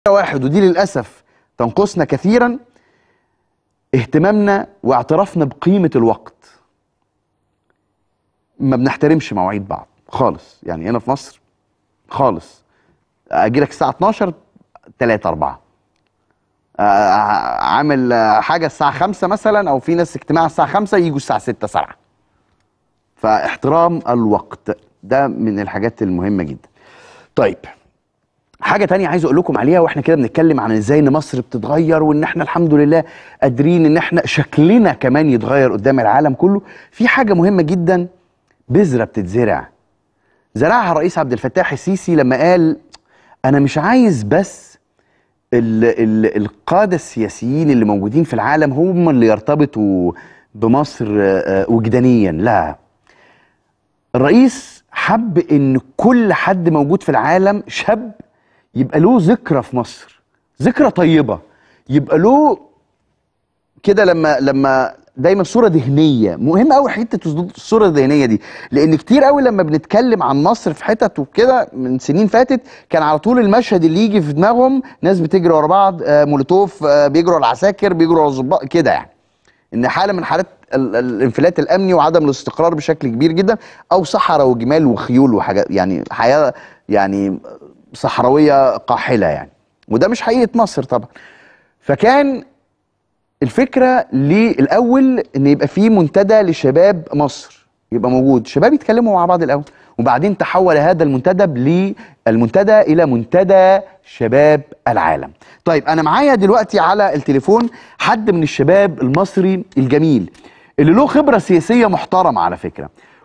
واحد ودي للأسف تنقصنا كثيرا اهتمامنا واعترافنا بقيمة الوقت ما بنحترمش مواعيد بعض خالص يعني هنا في مصر خالص اجي لك الساعة 12 3 4 آه، عامل آه، حاجة الساعة 5 مثلا او في ناس اجتماع الساعة 5 يجوا الساعة 6 7 فاحترام الوقت ده من الحاجات المهمة جدا طيب حاجة تانية عايز اقول لكم عليها واحنا كده بنتكلم عن ازاي ان مصر بتتغير وان احنا الحمد لله قادرين ان احنا شكلنا كمان يتغير قدام العالم كله في حاجة مهمة جدا بذرة بتتزرع زرعها الرئيس عبد الفتاح السيسي لما قال انا مش عايز بس ال ال القادة السياسيين اللي موجودين في العالم هم اللي يرتبطوا بمصر آه، آه، وجدانيا لا الرئيس حب ان كل حد موجود في العالم شاب يبقى له ذكرى في مصر ذكرى طيبة يبقى له كده لما لما دايما صورة ذهنية مهم قوي حتة الصورة الذهنية دي لأن كتير قوي لما بنتكلم عن مصر في حتت وكده من سنين فاتت كان على طول المشهد اللي يجي في دماغهم ناس بتجري ورا بعض آه، مولوتوف آه، بيجروا على العساكر بيجروا على الظباط كده يعني ان حاله من حالات ال- ال- الانفلات الامني وعدم الاستقرار بشكل كبير جدا او صحراء وجمال وخيول وحاجات يعني حياه يعني صحراويه قاحله يعني وده مش حقيقه مصر طبعا فكان الفكره للاول ان يبقى في منتدى لشباب مصر يبقى موجود شباب يتكلموا مع بعض الاول وبعدين تحول هذا المنتدى للمنتدى الى منتدى شباب العالم طيب انا معايا دلوقتي على التليفون حد من الشباب المصري الجميل اللي له خبره سياسيه محترمه على فكره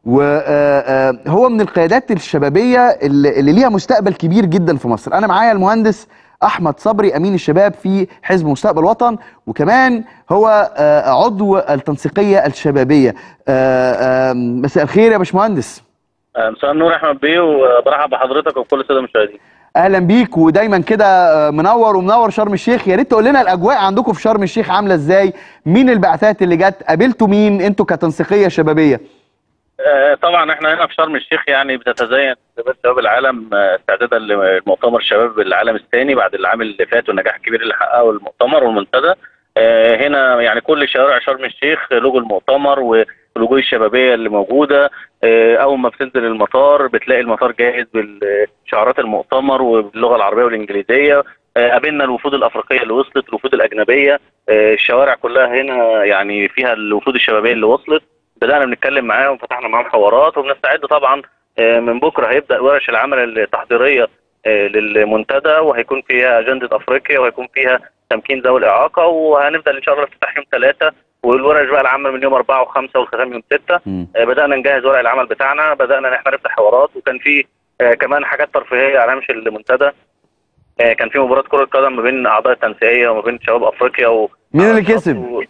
وهو من القيادات الشبابيه اللي اللي ليها مستقبل كبير جدا في مصر انا معايا المهندس احمد صبري امين الشباب في حزب مستقبل وطن وكمان هو آه، عضو التنسيقيه الشبابيه آه، آه، مساء الخير يا باشمهندس مساء النور يا احمد بيه وبرحب بحضرتك وكل الساده المشاهدين اهلا بيك ودايما كده آه، منور ومنور شرم الشيخ يا ريت تقول لنا الاجواء عندكم في شرم الشيخ عامله ازاي مين البعثات اللي جت قابلتوا مين انتوا كتنسيقيه شبابيه آه، طبعا احنا هنا في شرم الشيخ يعني بتتزين شباب شباب العالم آه، استعدادا لمؤتمر شباب العالم الثاني بعد العام اللي فات والنجاح الكبير اللي حققه المؤتمر والمنتدى آه، هنا يعني كل شوارع شرم الشيخ لوجو المؤتمر والوجوه الشبابيه اللي موجوده آه، اول ما بتنزل المطار بتلاقي المطار جاهز بشعارات المؤتمر وباللغه العربيه والانجليزيه آه، قابلنا الوفود الافريقيه اللي وصلت الوفود الاجنبيه آه، الشوارع كلها هنا يعني فيها الوفود الشبابيه اللي وصلت بدانا بنتكلم معاهم فتحنا معاهم حوارات وبنستعد طبعا آه، من بكره هيبدا ورش العمل التحضيريه آه، للمنتدى وهيكون فيها اجنده افريقيا وهيكون فيها تمكين ذوي الاعاقه وهنبدا ان شاء الله افتتاح يوم ثلاثه والورش بقى العمل من يوم اربعه وخمسه والختام يوم سته مم. آه، بدانا نجهز ورق العمل بتاعنا بدانا ان احنا نفتح حوارات وكان في آه، كمان حاجات ترفيهيه على هامش المنتدى آه، كان في مباراه كره قدم ما بين اعضاء التنسيقيه وما بين شباب افريقيا و مين اللي كسب؟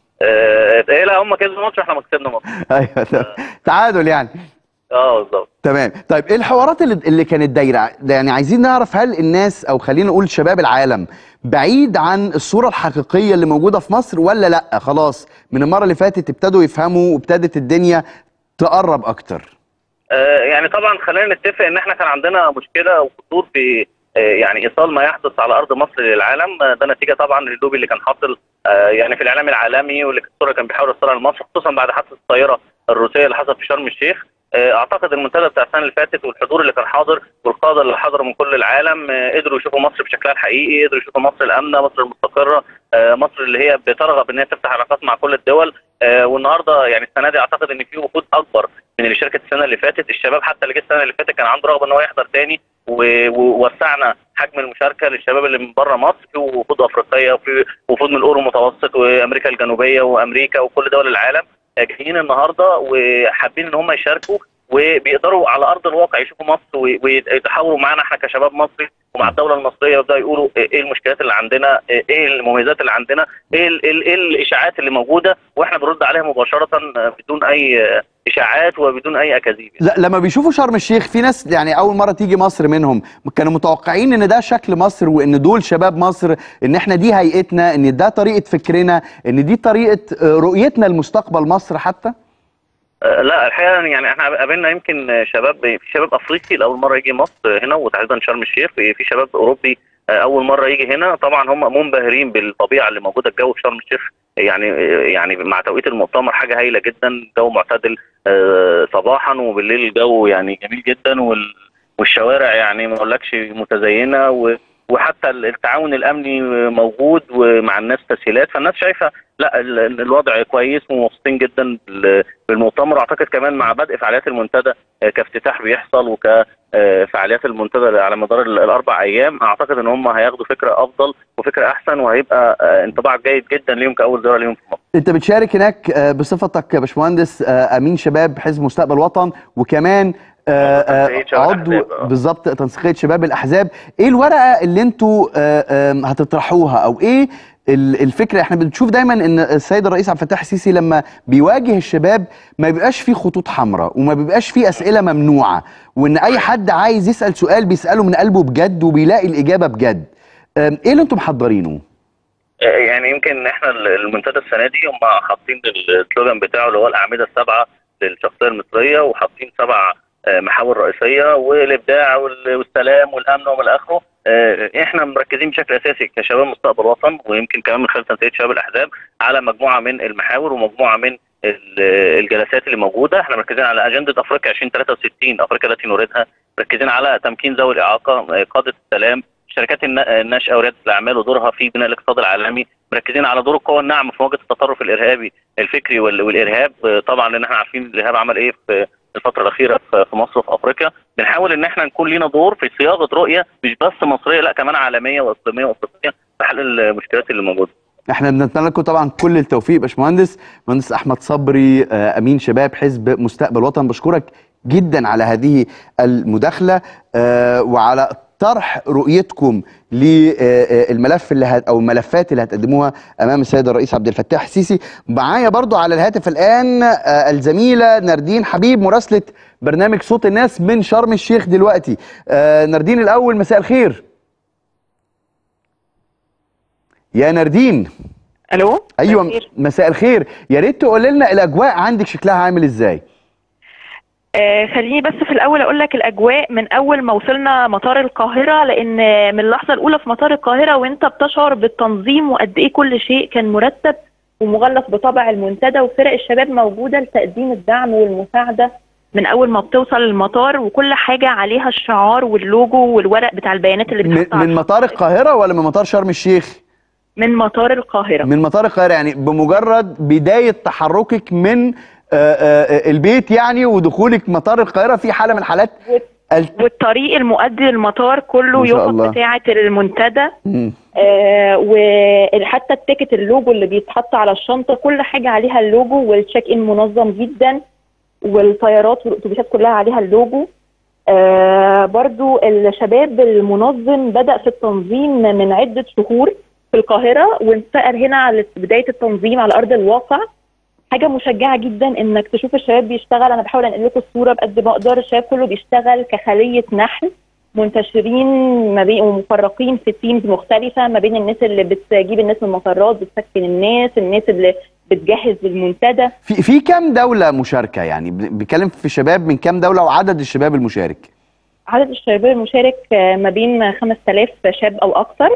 آه، ايه لا هم كسبوا ماتش واحنا ما كسبنا ماتش ايوه تمام. تعادل يعني اه بالظبط تمام طيب ايه الحوارات اللي, اللي كانت دايره ده يعني عايزين نعرف هل الناس او خلينا نقول شباب العالم بعيد عن الصوره الحقيقيه اللي موجوده في مصر ولا لا خلاص من المره اللي فاتت ابتدوا يفهموا وابتدت الدنيا تقرب اكتر آه، يعني طبعا خلينا نتفق ان احنا كان عندنا مشكله وقصور في آه، يعني ايصال ما يحدث على ارض مصر للعالم آه، ده نتيجه طبعا للوبي اللي كان حاصل آه، يعني في الاعلام العالمي واللي الصوره كان بيحاول يوصلها لمصر خصوصا بعد حادثه الطياره الروسيه اللي حصلت في شرم الشيخ آه، اعتقد المنتدى بتاع السنه اللي فاتت والحضور اللي كان حاضر والقاده اللي حضروا من كل العالم آه، قدروا يشوفوا مصر بشكلها الحقيقي قدروا يشوفوا مصر الامنه مصر المستقره آه، مصر اللي هي بترغب ان هي تفتح علاقات مع كل الدول آه، والنهارده يعني السنه دي اعتقد ان في وفود اكبر من اللي شاركت السنه اللي فاتت الشباب حتى اللي جه السنه اللي فاتت كان عنده رغبه ان هو يحضر تاني و- ووسعنا حجم المشاركه للشباب اللي من بره مصر في وفود افريقيه وفي وفود من الاورو المتوسط وامريكا الجنوبيه وامريكا وكل دول العالم جايين النهارده وحابين ان هم يشاركوا وبيقدروا على ارض الواقع يشوفوا مصر و- ويتحاوروا معانا احنا كشباب مصري ومع الدوله المصريه ويبداوا يقولوا ايه المشكلات اللي عندنا ايه المميزات اللي عندنا ايه ال- ال- ايه الاشاعات اللي موجوده واحنا بنرد عليها مباشره بدون اي اشاعات وبدون اي اكاذيب لا لما بيشوفوا شرم الشيخ في ناس يعني اول مره تيجي مصر منهم كانوا متوقعين ان ده شكل مصر وان دول شباب مصر ان احنا دي هيئتنا ان ده طريقه فكرنا ان دي طريقه آه، رؤيتنا لمستقبل مصر حتى آه، لا الحقيقه يعني احنا قابلنا يمكن شباب في شباب افريقي لاول مره يجي مصر هنا وتحديدا شرم الشيخ في في شباب اوروبي اول مره يجي هنا طبعا هم منبهرين بالطبيعه اللي موجوده الجو في شرم الشيخ يعني يعني مع توقيت المؤتمر حاجه هايله جدا جو معتدل آه، صباحا وبالليل الجو يعني جميل جدا وال- والشوارع يعني ما اقولكش متزينه و وحتى التعاون الامني موجود ومع الناس تسهيلات فالناس شايفه لا ال- ال- الوضع كويس ومبسوطين جدا بال- بالمؤتمر واعتقد كمان مع بدء فعاليات المنتدى آه، كافتتاح بيحصل وكفعاليات المنتدى على مدار ال- الاربع ايام اعتقد ان هم هياخدوا فكره افضل وفكره احسن وهيبقى آه، انطباع جيد جدا ليهم كاول زياره ليهم في مصر انت بتشارك هناك آه، بصفتك يا باشمهندس آه، امين شباب حزب مستقبل وطن وكمان آه، آه، تنسيقية شباب عضو الأحزاب، آه. بالظبط تنسيقيه شباب الاحزاب ايه الورقه اللي انتوا آه، آم، هتطرحوها او ايه ال- الفكره احنا بنشوف دايما ان السيد الرئيس عبد الفتاح السيسي لما بيواجه الشباب ما بيبقاش فيه خطوط حمراء وما بيبقاش فيه اسئله ممنوعه وان اي حد عايز يسال سؤال بيساله من قلبه بجد وبيلاقي الاجابه بجد آم، ايه اللي انتم محضرينه يعني يمكن احنا المنتدى السنه دي هم حاطين السلوجان بتاعه اللي هو الاعمده السبعه للشخصيه المصريه وحاطين سبع آه، محاور رئيسيه والابداع وال- والسلام والامن وما اخره آه، احنا مركزين بشكل اساسي كشباب مستقبل وطن ويمكن كمان من خلال تنسيق شباب الاحزاب على مجموعه من المحاور ومجموعه من ال- الجلسات اللي موجوده احنا مركزين على اجنده افريقيا 2063 افريقيا التي نريدها مركزين على تمكين ذوي الاعاقه آه، قاده السلام الشركات النا- الناشئه ورياده الاعمال ودورها في بناء الاقتصاد العالمي مركزين على دور القوى الناعمه في مواجهه التطرف الارهابي الفكري وال- والارهاب آه، طبعا لان احنا عارفين الارهاب عمل ايه في الفتره الاخيره في في مصر وفي افريقيا بنحاول ان احنا نكون لينا دور في صياغه رؤيه مش بس مصريه لا كمان عالميه واقليميه وافريقيه في حل المشكلات اللي موجوده احنا بنتمنى لكم طبعا كل التوفيق باشمهندس مهندس احمد صبري آه، امين شباب حزب مستقبل وطن بشكرك جدا على هذه المداخله آه، وعلى طرح رؤيتكم للملف اللي هت او الملفات اللي هتقدموها امام السيد الرئيس عبد الفتاح السيسي معايا برضو على الهاتف الان آه، الزميله ناردين حبيب مراسله برنامج صوت الناس من شرم الشيخ دلوقتي آه، ناردين الاول مساء الخير يا ناردين الو ايوه خير. مساء الخير يا ريت تقول لنا الاجواء عندك شكلها عامل ازاي آه خليني بس في الاول اقول لك الاجواء من اول ما وصلنا مطار القاهره لان من اللحظه الاولى في مطار القاهره وانت بتشعر بالتنظيم وقد ايه كل شيء كان مرتب ومغلف بطبع المنتدى وفرق الشباب موجوده لتقديم الدعم والمساعده من اول ما بتوصل المطار وكل حاجه عليها الشعار واللوجو والورق بتاع البيانات اللي من, بتحط على من مطار القاهره ولا من مطار شرم الشيخ من مطار القاهره من مطار القاهره يعني بمجرد بدايه تحركك من آه، آه، البيت يعني ودخولك مطار القاهره في حاله من حالات ال- والطريق المؤدي للمطار كله ما شاء يوم الله. بتاعه المنتدى مم. آه وحتى التيكت اللوجو اللي بيتحط على الشنطه كل حاجه عليها اللوجو والتشيك ان منظم جدا والطيارات والاتوبيسات كلها عليها اللوجو آه برضو الشباب المنظم بدا في التنظيم من عده شهور في القاهره وانتقل هنا على بدايه التنظيم على ارض الواقع حاجه مشجعه جدا انك تشوف الشباب بيشتغل انا بحاول انقل لكم الصوره بقد ما اقدر الشباب كله بيشتغل كخليه نحل منتشرين ما بين ومفرقين في تيمز مختلفه ما بين الناس اللي بتجيب الناس من المطارات بتسكن الناس الناس اللي بتجهز المنتدى في في كام دوله مشاركه يعني بن- بنتكلم في شباب من كام دوله وعدد الشباب المشارك عدد الشباب المشارك آه، ما بين 5000 شاب او اكثر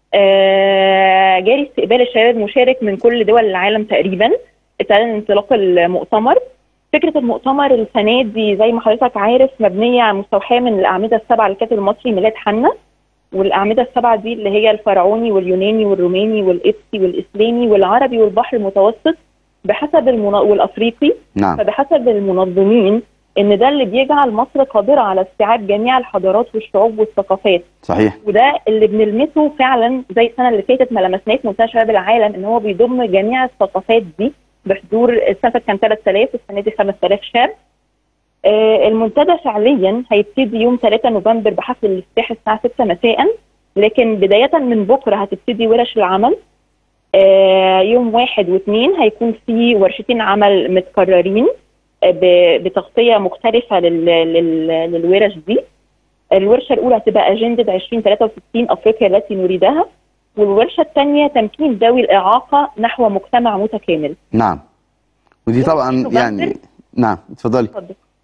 آه، جاري استقبال الشباب المشارك من كل دول العالم تقريبا ابتدى انطلاق المؤتمر فكره المؤتمر السنه دي زي ما حضرتك عارف مبنيه على مستوحاه من الاعمده السبعه للكاتب المصري ميلاد حنا والاعمده السبعه دي اللي هي الفرعوني واليوناني والروماني والقبطي والاسلامي والعربي والبحر المتوسط بحسب المن... والافريقي نعم فبحسب المنظمين ان ده اللي بيجعل مصر قادره على استيعاب جميع الحضارات والشعوب والثقافات صحيح وده اللي بنلمسه فعلا زي السنه اللي فاتت ما لمسناه في منتدى شباب العالم ان هو بيضم جميع الثقافات دي بحضور السنه كان 3000 السنه دي 5000 شاب آه المنتدى فعليا هيبتدي يوم 3 نوفمبر بحفل الافتتاح الساعه 6 مساء لكن بدايه من بكره هتبتدي ورش العمل آه يوم واحد واثنين هيكون في ورشتين عمل متكررين آه، ب- بتغطيه مختلفه لل- لل- للورش دي الورشه الاولى هتبقى اجنده 2063 افريقيا التي نريدها والورشه الثانيه تمكين ذوي الاعاقه نحو مجتمع متكامل نعم ودي يوم طبعا نوفمبر. يعني نعم اتفضلي اتفضل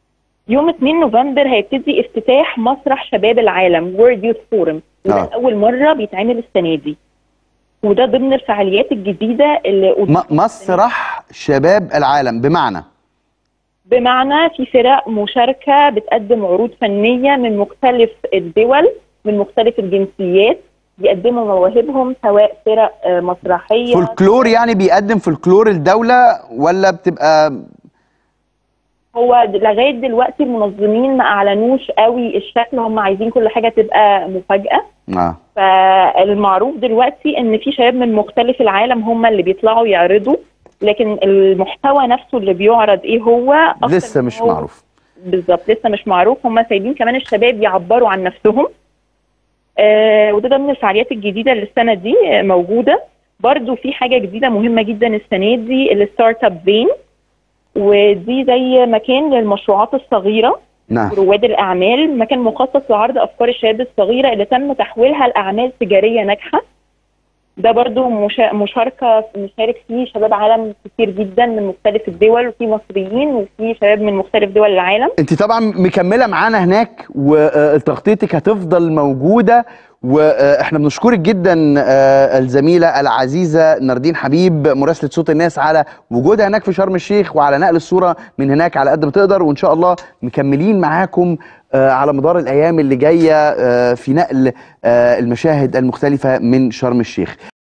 يوم 2 نوفمبر هيبتدي افتتاح مسرح شباب العالم وورد يوث فورم وده آه. اول مره بيتعمل السنه دي وده ضمن الفعاليات الجديده اللي م- مسرح شباب العالم بمعنى بمعنى في فرق مشاركه بتقدم عروض فنيه من مختلف الدول من مختلف الجنسيات بيقدموا مواهبهم سواء فرق آه، مسرحيه فولكلور يعني بيقدم فولكلور الدولة ولا بتبقى هو د- لغايه دلوقتي المنظمين ما اعلنوش قوي الشكل هم عايزين كل حاجه تبقى مفاجاه اه فالمعروف دلوقتي ان في شباب من مختلف العالم هم اللي بيطلعوا يعرضوا لكن المحتوى نفسه اللي بيعرض ايه هو أكتر لسه من مش هو- معروف بالظبط لسه مش معروف هم سايبين كمان الشباب يعبروا عن نفسهم آه وده ضمن الفعاليات الجديده اللي السنه دي آه، موجوده برضو في حاجه جديده مهمه جدا السنه دي الستارت اب فين ودي زي مكان للمشروعات الصغيره نعم رواد الاعمال مكان مخصص لعرض افكار الشباب الصغيره اللي تم تحويلها لاعمال تجاريه ناجحه ده برضو مشا- مشاركه مشارك فيه شباب عالم كتير جدا من مختلف الدول وفي مصريين وفي شباب من مختلف دول العالم انت طبعا مكمله معانا هناك وتغطيتك هتفضل موجوده واحنا بنشكرك جدا آه، الزميله العزيزه ناردين حبيب مراسله صوت الناس على وجودها هناك في شرم الشيخ وعلى نقل الصوره من هناك على قد ما تقدر وان شاء الله مكملين معاكم آه، على مدار الايام اللي جايه آه، في نقل آه، المشاهد المختلفه من شرم الشيخ